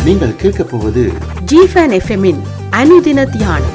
நீங்கள் கேட்கப் போவது ஜிஃபன் எஃப்எம்மின் அனுதின தியானம்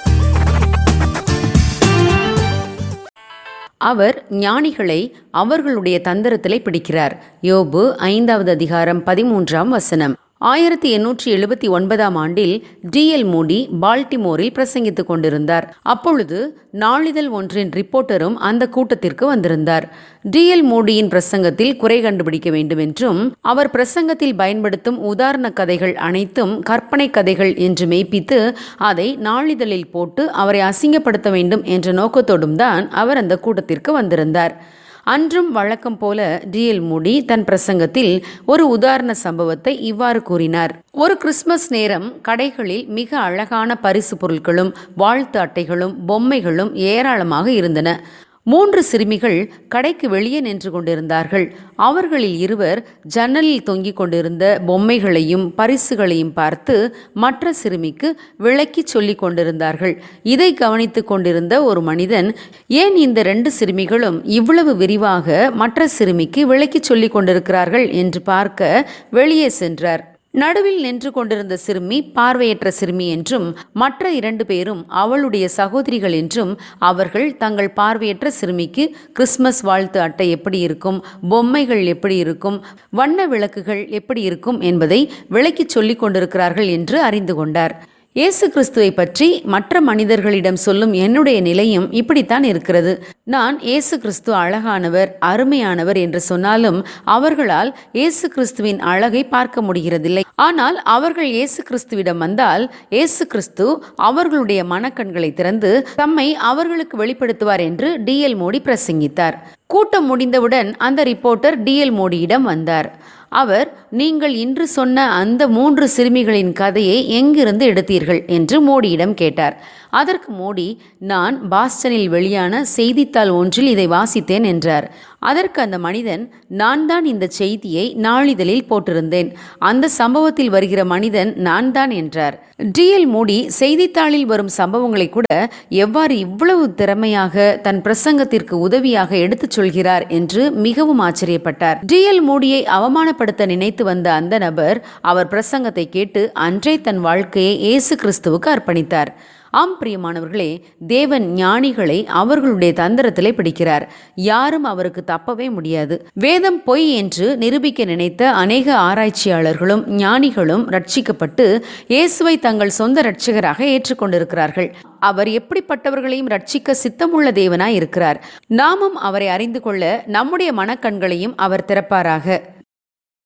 அவர் ஞானிகளை அவர்களுடைய தந்திரத்திலே பிடிக்கிறார் யோபு ஐந்தாவது அதிகாரம் பதிமூன்றாம் வசனம் ஆயிரத்தி எண்ணூற்றி எழுபத்தி ஒன்பதாம் ஆண்டில் டிஎல் மூடி பால்டிமோரில் பிரசங்கித்துக் கொண்டிருந்தார் அப்பொழுது நாளிதழ் ஒன்றின் ரிப்போர்ட்டரும் அந்த கூட்டத்திற்கு வந்திருந்தார் டிஎல் மூடியின் பிரசங்கத்தில் குறை கண்டுபிடிக்க வேண்டும் என்றும் அவர் பிரசங்கத்தில் பயன்படுத்தும் உதாரண கதைகள் அனைத்தும் கற்பனை கதைகள் என்று மெய்ப்பித்து அதை நாளிதழில் போட்டு அவரை அசிங்கப்படுத்த வேண்டும் என்ற நோக்கத்தோடும் தான் அவர் அந்த கூட்டத்திற்கு வந்திருந்தார் அன்றும் வழக்கம் போல டிஎல் மூடி தன் பிரசங்கத்தில் ஒரு உதாரண சம்பவத்தை இவ்வாறு கூறினார் ஒரு கிறிஸ்மஸ் நேரம் கடைகளில் மிக அழகான பரிசு பொருட்களும் வாழ்த்து அட்டைகளும் பொம்மைகளும் ஏராளமாக இருந்தன மூன்று சிறுமிகள் கடைக்கு வெளியே நின்று கொண்டிருந்தார்கள் அவர்களில் இருவர் ஜன்னலில் தொங்கிக் கொண்டிருந்த பொம்மைகளையும் பரிசுகளையும் பார்த்து மற்ற சிறுமிக்கு விளக்கி சொல்லிக் கொண்டிருந்தார்கள் இதை கவனித்துக் கொண்டிருந்த ஒரு மனிதன் ஏன் இந்த ரெண்டு சிறுமிகளும் இவ்வளவு விரிவாக மற்ற சிறுமிக்கு விளக்கி சொல்லிக் கொண்டிருக்கிறார்கள் என்று பார்க்க வெளியே சென்றார் நடுவில் நின்று கொண்டிருந்த சிறுமி பார்வையற்ற சிறுமி என்றும் மற்ற இரண்டு பேரும் அவளுடைய சகோதரிகள் என்றும் அவர்கள் தங்கள் பார்வையற்ற சிறுமிக்கு கிறிஸ்மஸ் வாழ்த்து அட்டை எப்படி இருக்கும் பொம்மைகள் எப்படி இருக்கும் வண்ண விளக்குகள் எப்படி இருக்கும் என்பதை விளக்கிச் சொல்லிக் கொண்டிருக்கிறார்கள் என்று அறிந்து கொண்டார் இயேசு கிறிஸ்துவை பற்றி மற்ற மனிதர்களிடம் சொல்லும் என்னுடைய நிலையும் இப்படித்தான் இருக்கிறது நான் இயேசு கிறிஸ்து அழகானவர் அருமையானவர் என்று சொன்னாலும் அவர்களால் இயேசு கிறிஸ்துவின் அழகை பார்க்க முடிகிறதில்லை ஆனால் அவர்கள் இயேசு கிறிஸ்துவிடம் வந்தால் இயேசு கிறிஸ்து அவர்களுடைய மனக்கண்களை திறந்து தம்மை அவர்களுக்கு வெளிப்படுத்துவார் என்று டிஎல் மோடி பிரசங்கித்தார் கூட்டம் முடிந்தவுடன் அந்த ரிப்போர்ட்டர் டிஎல் மோடியிடம் வந்தார் அவர் நீங்கள் இன்று சொன்ன அந்த மூன்று சிறுமிகளின் கதையை எங்கிருந்து எடுத்தீர்கள் என்று மோடியிடம் கேட்டார் அதற்கு மோடி நான் பாஸ்டனில் வெளியான செய்தித்தாள் ஒன்றில் இதை வாசித்தேன் என்றார் அதற்கு அந்த மனிதன் நான் தான் இந்த செய்தியை நாளிதழில் போட்டிருந்தேன் அந்த சம்பவத்தில் வருகிற மனிதன் நான் தான் என்றார் டிஎல் மோடி செய்தித்தாளில் வரும் சம்பவங்களை கூட எவ்வாறு இவ்வளவு திறமையாக தன் பிரசங்கத்திற்கு உதவியாக எடுத்துச் சொல்கிறார் என்று மிகவும் ஆச்சரியப்பட்டார் டிஎல் மோடியை அவமானப்படுத்த நினைத்து வந்த அந்த நபர் அவர் பிரசங்கத்தை கேட்டு அன்றே தன் வாழ்க்கையை இயேசு கிறிஸ்துவுக்கு அர்ப்பணித்தார் ஆம் பிரியமானவர்களே தேவன் ஞானிகளை அவர்களுடைய தந்திரத்திலே பிடிக்கிறார் யாரும் அவருக்கு தப்பவே முடியாது வேதம் பொய் என்று நிரூபிக்க நினைத்த அநேக ஆராய்ச்சியாளர்களும் ஞானிகளும் ரட்சிக்கப்பட்டு இயேசுவை தங்கள் சொந்த இரட்சகராக ஏற்றுக்கொண்டிருக்கிறார்கள் அவர் எப்படிப்பட்டவர்களையும் ரட்சிக்க சித்தமுள்ள தேவனாய் இருக்கிறார் நாமும் அவரை அறிந்து கொள்ள நம்முடைய மனக்கண்களையும் அவர் திறப்பாராக